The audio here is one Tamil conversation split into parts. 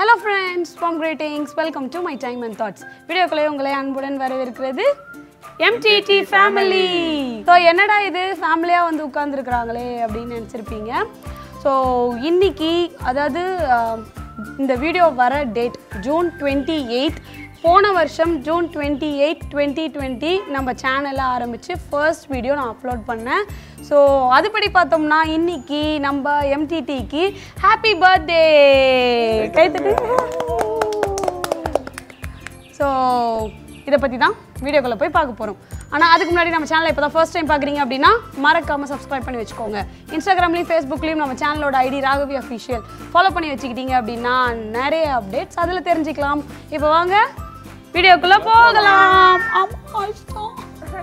Hello friends from greetings welcome to my time and thoughts வீடியோக்குள்ளே உங்களை அன்புடன் வரவேற்கிறது எம்டிடி ஃபேமிலி ஸோ என்னடா இது ஃபேமிலியாக வந்து உட்காந்துருக்குறாங்களே அப்படின்னு நினச்சிருப்பீங்க ஸோ இன்னைக்கு அதாவது ஆஹ், இந்த வீடியோ வர டேட் ஜூன் டுவெண்ட்டி எயிட் போன வருஷம் June twenty eight twenty twenty நம்ம சேனலை ஆரம்பித்து ஃபர்ஸ்ட் வீடியோ நான் அப்லோட் பண்ணேன் ஸோ அதுபடி பார்த்தோம்னா இன்னைக்கு நம்ம எம்டிடிக்கு ஹாப்பி பர்த்டே கைத்தட்டு ஸோ இதை பற்றி தான் வீடியோக்குள்ளே போய் பார்க்க போகிறோம் ஆனால் அதுக்கு முன்னாடி நம்ம சேனலை இப்போ தான் ஃபர்ஸ்ட் டைம் பார்க்குறீங்க அப்படின்னா மறக்காமல் சப்ஸ்கிரைப் பண்ணி வச்சுக்கோங்க இன்ஸ்டாகிராம்லேயும் ஃபேஸ்புக்லேயும் நம்ம சேனலோட ஐடி ராகவி அஃபிஷியல் ஃபாலோ பண்ணி வச்சுக்கிட்டீங்க அப்படின்னா நிறைய அப்டேட்ஸ் அதில் தெரிஞ்சுக்கலாம் இப்போ வாங்க வீடியோக்குள்ளே போகலாம் ஆமா, இஷ்டம்.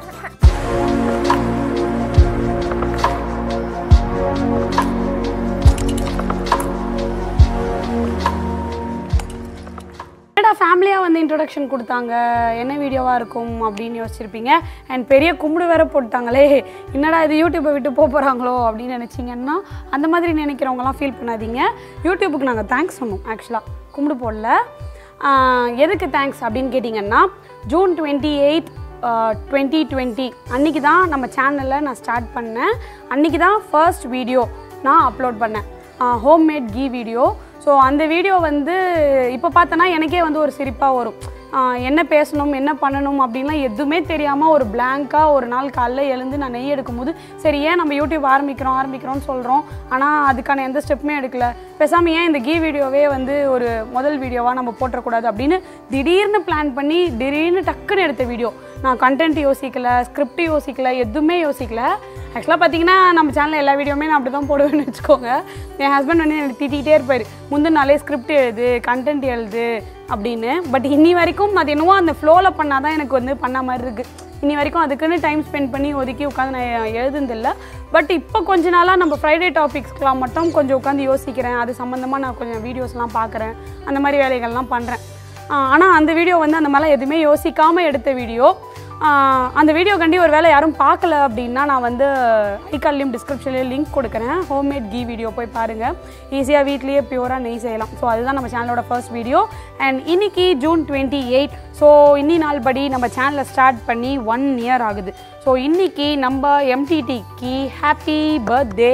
என்னடா ஃபேமிலியாக வந்து இன்ட்ரொடக்ஷன் கொடுத்தாங்க என்ன வீடியோவாக இருக்கும் அப்படின்னு யோசிச்சிருப்பீங்க அண்ட் பெரிய கும்பிடு வேற போட்டாங்களே என்னடா இது யூடியூப்பை விட்டு போக போகிறாங்களோ அப்படின்னு நினச்சிங்கன்னா அந்த மாதிரி நினைக்கிறவங்கலாம் ஃபீல் பண்ணாதீங்க யூடியூபுக்கு நாங்கள் தேங்க்ஸ் சொன்னோம் ஆக்சுவலாக கும்பிடு போடல ஆஹ், எதுக்கு தேங்க்ஸ் அப்படின்னு கேட்டிங்கன்னா June twenty eight twenty twenty அன்றைக்கி தான் நம்ம சேனலில் நான் ஸ்டார்ட் பண்ணேன் அன்றைக்கி தான் ஃபர்ஸ்ட் வீடியோ நான் அப்லோட் பண்ணேன் ஹோம்மேட் கீ வீடியோ ஸோ அந்த வீடியோ வந்து இப்போ பார்த்தோன்னா எனக்கே வந்து ஒரு சிரிப்பாக வரும் ஆஹ் என்ன பேசணும் என்ன பண்ணணும் அப்படின்லாம் எதுவுமே தெரியாமல் ஒரு பிளாங்காக ஒரு நாள் காலைல எழுந்து நான் நெய் எடுக்கும்போது சரி ஏன் நம்ம யூடியூப் ஆரம்பிக்கிறோம் ஆரம்பிக்கிறோம்னு சொல்கிறோம் ஆனால் அதுக்கான எந்த ஸ்டெப்புமே எடுக்கல பேசாமல் ஏன் இந்த கீ வீடியோவே வந்து ஒரு முதல் வீடியோவாக நம்ம போட்டுறக்கூடாது அப்படின்னு திடீர்னு பிளான் பண்ணி திடீர்னு டக்குன்னு எடுத்த வீடியோ நான் கண்டென்ட் யோசிக்கல ஸ்கிரிப்ட் யோசிக்கல எதுவுமே யோசிக்கல ஆக்சுவலாக பார்த்தீங்கன்னா நம்ம சேனலில் எல்லா வீடியோவுமே நான் அப்படி தான் போடுவேன்னு வச்சுக்கோங்க என் ஹஸ்பண்ட் வந்து எனக்கு திட்டிகிட்டே இருப்பார் முந்தின நாளே ஸ்கிரிப்ட் எழுது கண்டென்ட் எழுது அப்படின்னு பட் இன்னி வரைக்கும் அது என்னவோ அந்த ஃப்ளோவில் பண்ணால் தான் எனக்கு வந்து பண்ண மாதிரி இருக்குது இன்னி வரைக்கும் அதுக்குன்னு டைம் ஸ்பெண்ட் பண்ணி ஒதுக்கி உட்காந்து நான் எழுதுனதில்ல பட் இப்போ கொஞ்ச நாளாக நம்ம ஃப்ரைடே டாபிக்ஸ்க்கெலாம் மட்டும் கொஞ்சம் உட்காந்து யோசிக்கிறேன் அது சம்மந்தமாக நான் கொஞ்சம் வீடியோஸ்லாம் பார்க்குறேன் அந்த மாதிரி வேலைகள்லாம் பண்ணுறேன் ஆனால் அந்த வீடியோ வந்து அந்த மாதிரிலாம் எதுவுமே யோசிக்காமல் எடுத்த வீடியோ ஆஹ் அந்த வீடியோ கண்டி ஒரு வேளை யாரும் பார்க்கல அப்படின்னா நான் வந்து ஐக்கால்லையும் டிஸ்கிரிப்ஷன்லேயும் லிங்க் கொடுக்குறேன் ஹோம்மேட் கீ வீடியோ போய் பாருங்கள் ஈஸியாக வீட்லேயே பியூராக நெய் செய்யலாம் ஸோ அதுதான் நம்ம சேனலோட ஃபர்ஸ்ட் வீடியோ அண்ட் இன்னைக்கு ஜூன் டுவெண்ட்டி எயிட் ஸோ இன்னி நாள் படி நம்ம சேனலை ஸ்டார்ட் பண்ணி ஒன் இயர் ஆகுது ஸோ இன்னைக்கு நம்ம எம்டிடிக்கு ஹாப்பி பர்த்டே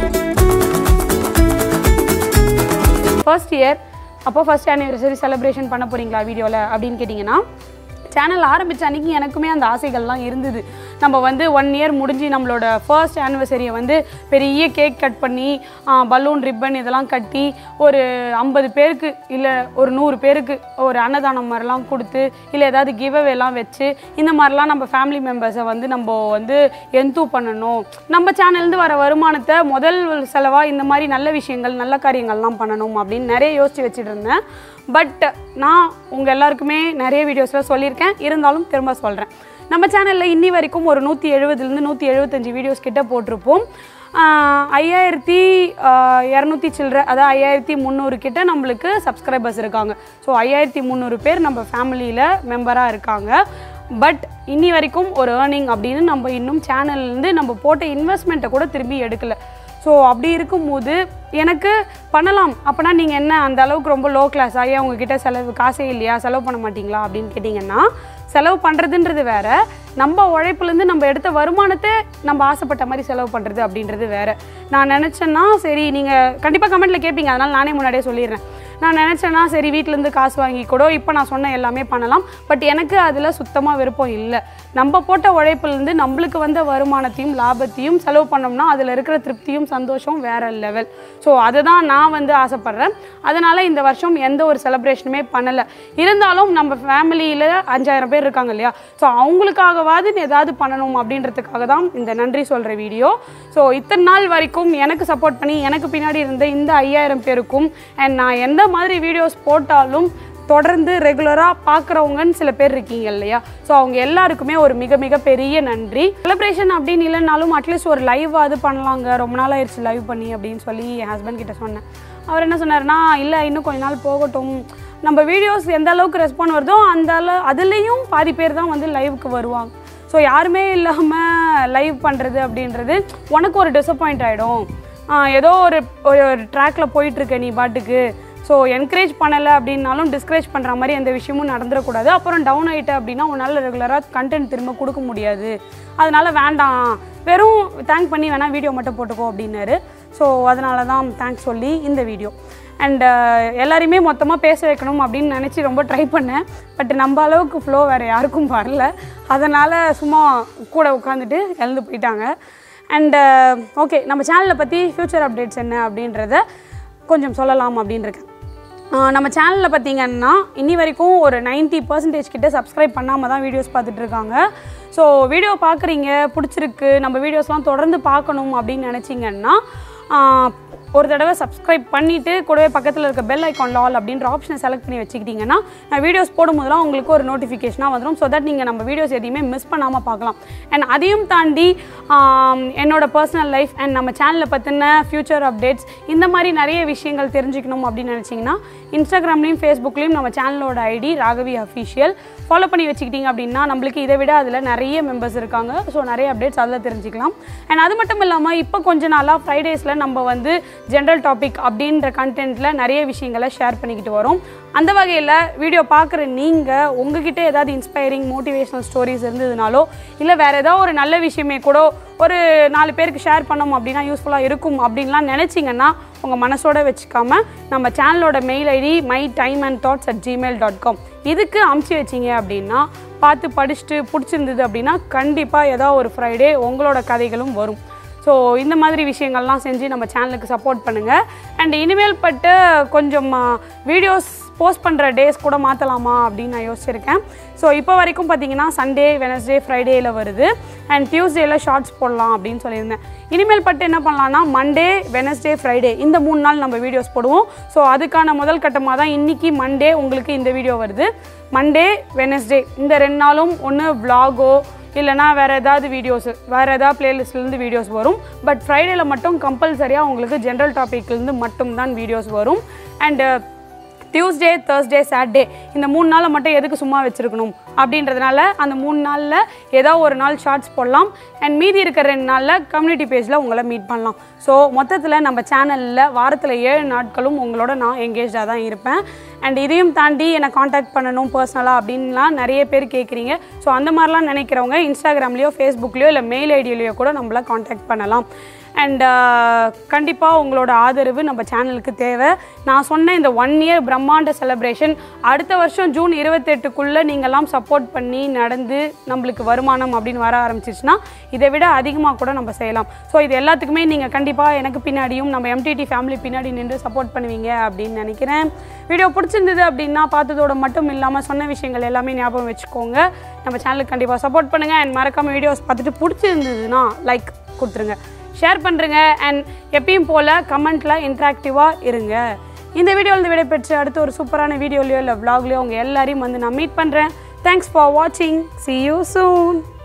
ஃபர்ஸ்ட் இயர் அப்போ ஃபர்ஸ்ட் ஆனிவர்சரி செலிப்ரேஷன் பண்ண போறீங்களா வீடியோவில் அப்படின்னு கேட்டிங்கன்னா சேனல் ஆரம்பித்த அன்றைக்கி எனக்குமே அந்த ஆசைகள்லாம் இருந்தது நம்ம வந்து ஒன் இயர் முடிஞ்சு நம்மளோட ஃபர்ஸ்ட் ஆனிவர்சரியை வந்து பெரிய கேக் கட் பண்ணி பலூன் ரிப்பன் இதெல்லாம் கட்டி ஒரு ஐம்பது பேருக்கு இல்லை ஒரு நூறு பேருக்கு ஒரு அன்னதானம் மாதிரிலாம் கொடுத்து இல்லை ஏதாவது கிவ்அவேலாம் வச்சு இந்த மாதிரிலாம் நம்ம ஃபேமிலி மெம்பர்ஸை வந்து நம்ம வந்து என்தூ பண்ணணும் நம்ம சேனல்லேருந்து வர வருமானத்தை முதல் செலவாக இந்த மாதிரி நல்ல விஷயங்கள் நல்ல காரியங்கள்லாம் பண்ணணும் அப்படின்னு நிறைய யோசித்து வச்சுட்டு இருந்தேன் பட் நான் உங்கள் எல்லாருக்குமே நிறைய வீடியோஸில் சொல்லியிருக்கேன் இருந்தாலும் திரும்ப சொல்கிறேன் நம்ம சேனலில் இன்னி வரைக்கும் ஒரு நூற்றி எழுபதுலேருந்து நூற்றி எழுபத்தஞ்சு வீடியோஸ் கிட்ட போட்டிருப்போம் ஆஹ் ஐயாயிரத்தி ஆஹ் இரநூத்தி சில்லற அதாவது ஐயாயிரத்தி முந்நூறு கிட்ட நம்மளுக்கு சப்ஸ்கிரைபர்ஸ் இருக்காங்க ஸோ ஐயாயிரத்தி முந்நூறு பேர் நம்ம ஃபேமிலியில் மெம்பராக இருக்காங்க பட் இன்னி வரைக்கும் ஒரு ஏர்னிங் அப்படின்னு நம்ம இன்னும் சேனல்லேருந்து நம்ம போட்ட இன்வெஸ்ட்மெண்ட்டை கூட திரும்பி எடுக்கல ஸோ அப்படி இருக்கும்போது எனக்கு பண்ணலாம் அப்போனா நீங்கள் என்ன அந்த அளவுக்கு ரொம்ப லோ கிளாஸ் ஆகி உங்ககிட்ட செலவு காசே இல்லையா செலவு பண்ண மாட்டீங்களா அப்படின்னு கேட்டிங்கன்னா செலவு பண்ணுறதுன்றது வேற நம்ம உழைப்புலேருந்து நம்ம எடுத்த வருமானத்தை நம்ம ஆசைப்பட்ட மாதிரி செலவு பண்ணுறது அப்படின்றது வேற நான் நினச்சேன்னா சரி நீங்கள் கண்டிப்பாக கமெண்ட்டில் கேட்பீங்க அதனால் நானே முன்னாடியே சொல்லிடுறேன் நான் நினச்சேன்னா சரி வீட்டிலேருந்து காசு வாங்கி கூட இப்போ நான் சொன்ன எல்லாமே பண்ணலாம் பட் எனக்கு அதில் சுத்தமாக விருப்பம் இல்லை நம்ம போட்ட உழைப்புலேருந்து நம்மளுக்கு வந்த வருமானத்தையும் லாபத்தையும் செலவு பண்ணோம்னா அதில் இருக்கிற திருப்தியும் சந்தோஷம் வேற லெவல் ஸோ அதை தான் நான் வந்து ஆசைப்பட்றேன் அதனால் இந்த வருஷம் எந்த ஒரு செலிப்ரேஷனுமே பண்ணலை இருந்தாலும் நம்ம ஃபேமிலியில் அஞ்சாயிரம் பேர் இருக்காங்க இல்லையா ஸோ அவங்களுக்காகவாது ஏதாவது பண்ணணும் அப்படின்றதுக்காக தான் இந்த நன்றி சொல்கிற வீடியோ ஸோ இத்தனை நாள் வரைக்கும் எனக்கு சப்போர்ட் பண்ணி எனக்கு பின்னாடி இருந்த இந்த ஐயாயிரம் பேருக்கும் அண்ட் நான் எந்த மாதிரி வீடியோஸ் போட்டாலும் தொடர்ந்து ரெகுலராக பார்க்குறவங்கன்னு சில பேர் இருக்கீங்க இல்லையா ஸோ அவங்க எல்லாருக்குமே ஒரு மிக மிக பெரிய நன்றி செலிப்ரேஷன் அப்படின்னு இல்லைனாலும் அட்லீஸ்ட் ஒரு லைவ் அது பண்ணலாங்க ரொம்ப நாள் ஆயிடுச்சு லைவ் பண்ணி அப்படின்னு சொல்லி என் ஹஸ்பண்ட் கிட்ட சொன்னேன் அவர் என்ன சொன்னார்னா இல்லை இன்னும் கொஞ்ச நாள் போகட்டும் நம்ம வீடியோஸ் எந்த அளவுக்கு ரெஸ்பாண்ட் வருதோ அந்த அளவு அதுலேயும் பாதி பேர் தான் வந்து லைவுக்கு வருவாங்க ஸோ யாருமே இல்லாமல் லைவ் பண்ணுறது அப்படின்றது உனக்கு ஒரு டிசப்பாயிண்ட் ஆகிடும் ஏதோ ஒரு ஒரு ட்ராக்ல போயிட்டுருக்க நீ பாட்டுக்கு ஸோ என்கரேஜ் பண்ணலை அப்படின்னாலும் டிஸ்கரேஜ் பண்ணுற மாதிரி எந்த விஷயமும் நடந்துடக்கூடாது அப்புறம் டவுன் ஆகிட்டு அப்படின்னா உன்னால் ரெகுலராக கண்டென்ட் திரும்ப கொடுக்க முடியாது அதனால் வேண்டாம் வெறும் தேங்க் பண்ணி வேணால் வீடியோ மட்டும் போட்டுக்கோ அப்படின்னாரு ஸோ அதனால தான் தேங்க்ஸ் சொல்லி இந்த வீடியோ அண்ட் எல்லாரையுமே மொத்தமாக பேச வைக்கணும் அப்படின்னு நினச்சி ரொம்ப ட்ரை பண்ணேன் பட் நம்ம அளவுக்கு ஃப்ளோ வேறு யாருக்கும் வரல அதனால் சும்மா கூட உட்காந்துட்டு எழுந்து போயிட்டாங்க அண்டு ஓகே நம்ம சேனலை பற்றி ஃப்யூச்சர் அப்டேட்ஸ் என்ன அப்படின்றத கொஞ்சம் சொல்லலாம் அப்படின்னு இருக்கேன் ஆஹ் நம்ம சேனலில் பார்த்தீங்கன்னா இன்னி வரைக்கும் ஒரு 90% பர்சன்டேஜ் கிட்ட சப்ஸ்கிரைப் பண்ணாமல் தான் வீடியோஸ் பார்த்துட்டு இருக்காங்க ஸோ வீடியோ பார்க்குறீங்க பிடிச்சிருக்கு நம்ம வீடியோஸ்லாம் தொடர்ந்து பார்க்கணும் அப்படின்னு நினச்சிங்கன்னா ஆஹ் ஒரு தடவை சப்ஸ்கிரைப் பண்ணிவிட்டு கூடவே பக்கத்தில் இருக்க பெல் ஐக்கான் ஆல் அப்படின்ற ஆப்ஷனை செலக்ட் பண்ணி வச்சுக்கிட்டிங்கன்னா நான் வீடியோஸ் போடும்போதெல்லாம் உங்களுக்கு ஒரு நோட்டிஃபிகேஷனாக வந்துடும் ஸோ தட் நீங்கள் நம்ம வீடியோஸ் எதையுமே மிஸ் பண்ணாமல் பார்க்கலாம் அண்ட் அதையும் தாண்டி ஆம், என்னோட பர்சனல் லைஃப் அண்ட் நம்ம சேனலை பற்றின ஃப்யூச்சர் அப்டேட்ஸ் இந்த மாதிரி நிறைய விஷயங்கள் தெரிஞ்சுக்கணும் அப்படின்னு நினச்சிங்கன்னா இன்ஸ்டாகிராம்லேயும் ஃபேஸ்புக்லேயும் நம்ம சேனலோட ஐடி ராகவி அஃபிஷியல் ஃபாலோ பண்ணி வச்சுக்கிட்டீங்க அப்படின்னா நம்மளுக்கு இதை விட அதில் நிறைய மெம்பர்ஸ் இருக்காங்க ஸோ நிறைய அப்டேட்ஸ் அதில் தெரிஞ்சுக்கலாம் அண்ட் அது மட்டும் இல்லாமல் இப்போ கொஞ்ச நாளாக ஃப்ரைடேஸில் நம்ம வந்து ஜென்ரல் டாபிக் அப்படின்ற கண்டென்ட்டில் நிறைய விஷயங்களை ஷேர் பண்ணிக்கிட்டு வரோம் அந்த வகையில் வீடியோ பார்க்குற நீங்கள் உங்ககிட்ட ஏதாவது இன்ஸ்பைரிங் மோட்டிவேஷனல் ஸ்டோரிஸ் இருந்ததுனாலோ இல்லை வேறு ஏதாவது ஒரு நல்ல விஷயமே கூட ஒரு நாலு பேருக்கு ஷேர் பண்ணோம் அப்படின்னா யூஸ்ஃபுல்லாக இருக்கும் அப்படின்லாம் நினச்சிங்கன்னா உங்கள் மனசோட வச்சுக்காம நம்ம சேனலோட mail ID my time and thoughts at Gmail dot com இதுக்கு அமுச்சு வச்சிங்க அப்படின்னா பார்த்து படிச்சுட்டு பிடிச்சிருந்தது அப்படின்னா கண்டிப்பாக ஏதாவது ஒரு ஃப்ரைடே உங்களோட கதைகளும் வரும் ஸோ இந்த மாதிரி விஷயங்கள்லாம் செஞ்சு நம்ம சேனலுக்கு சப்போர்ட் பண்ணுங்கள் அண்ட் இனிமேல் பட்டு கொஞ்சம் வீடியோஸ் போஸ்ட் பண்ணுற டேஸ் கூட மாற்றலாமா அப்படின்னு நான் யோசிச்சிருக்கேன் ஸோ இப்போ வரைக்கும் பார்த்தீங்கன்னா சண்டே வெனஸ்டே ஃப்ரைடேயில் வருது அண்ட் டியூஸ்டேயில் ஷார்ட்ஸ் போடலாம் அப்படின்னு சொல்லியிருந்தேன் இனிமேல் பட்டு என்ன பண்ணலாம்னா மண்டே வெனஸ்டே ஃப்ரைடே இந்த மூணு நாள் நம்ம வீடியோஸ் போடுவோம் ஸோ அதுக்கான முதல் கட்டமாக தான் இன்றைக்கி மண்டே உங்களுக்கு இந்த வீடியோ வருது மண்டே வெனஸ்டே இந்த ரெண்டு நாளும் ஒன்று vlog-ஓ இல்லைனா வேறு ஏதாவது வீடியோஸ் வேறு ஏதாவது பிளேலிஸ்ட்லேருந்து வீடியோஸ் வரும் பட் ஃப்ரைடேல மட்டும் கம்பல்சரியாக உங்களுக்கு ஜென்ரல் டாப்பிக்லேருந்து மட்டும்தான் வீடியோஸ் வரும் அண்டு டியூஸ்டே தேர்ஸ்டே சாட்டர்டே இந்த மூணு நாளை மட்டும் எதுக்கு சும்மா வச்சுருக்கணும் அப்படின்றதுனால அந்த மூணு நாளில் ஏதோ ஒரு நாள் ஷார்ட்ஸ் போடலாம் அண்ட் மீதி இருக்கிற ரெண்டு நாளில் கம்யூனிட்டி பேஜில் உங்களை மீட் பண்ணலாம் ஸோ மொத்தத்தில் நம்ம சேனலில் வாரத்தில் ஏழு நாட்களும் உங்களோட நான் எங்கேஜாக தான் இருப்பேன் அண்ட் இதையும் தாண்டி என்னை காண்டாக்ட் பண்ணணும் பர்சனலாக அப்படின்லாம் நிறைய பேர் கேட்குறீங்க ஸோ அந்த மாதிரிலாம் நினைக்கிறவங்க இன்ஸ்டாகிராம்லேயோ ஃபேஸ்புக்லேயோ இல்லை மெயில் ஐடியிலையோ கூட நம்மளை காண்டாக்ட் பண்ணலாம் அண்ட் கண்டிப்பாக உங்களோட ஆதரவு நம்ம சேனலுக்கு தேவை நான் சொன்ன இந்த ஒன் இயர் பிரம்மாண்ட செலிப்ரேஷன் அடுத்த வருஷம் ஜூன் இருபத்தெட்டுக்குள்ளே நீங்கள்லாம் சப்போர்ட் பண்ணி நடந்து நம்மளுக்கு வருமானம் அப்படின்னு வர ஆரம்பிச்சிச்சுன்னா இதை விட அதிகமாக கூட நம்ம செய்யலாம் ஸோ இது எல்லாத்துக்குமே நீங்கள் கண்டிப்பாக எனக்கு பின்னாடியும் நம்ம எம்டிடி ஃபேமிலி பின்னாடி நின்று சப்போர்ட் பண்ணுவீங்க அப்படின்னு நினைக்கிறேன் வீடியோ பிடிச்சிருந்தது அப்படின்னா பார்த்ததோட மட்டும் இல்லாமல் சொன்ன விஷயங்கள் எல்லாமே ஞாபகம் வச்சுக்கோங்க நம்ம சேனலுக்கு கண்டிப்பாக சப்போர்ட் பண்ணுங்கள் அண்ட் மறக்காமல் வீடியோஸ் பார்த்துட்டு பிடிச்சிருந்ததுன்னா லைக் கொடுத்துருங்க ஷேர் பண்ணுறங்க அண்ட் எப்பயும் போல் கமெண்ட்டில் இன்ட்ராக்டிவாக இருங்க இந்த வீடியோவில் விடைபெற்று அடுத்து ஒரு சூப்பரான வீடியோலையோ இல்லை vlogலையோ உங்கள் எல்லாரையும் வந்து நான் மீட் பண்ணுறேன் தேங்க்ஸ் ஃபார் வாட்சிங் see you soon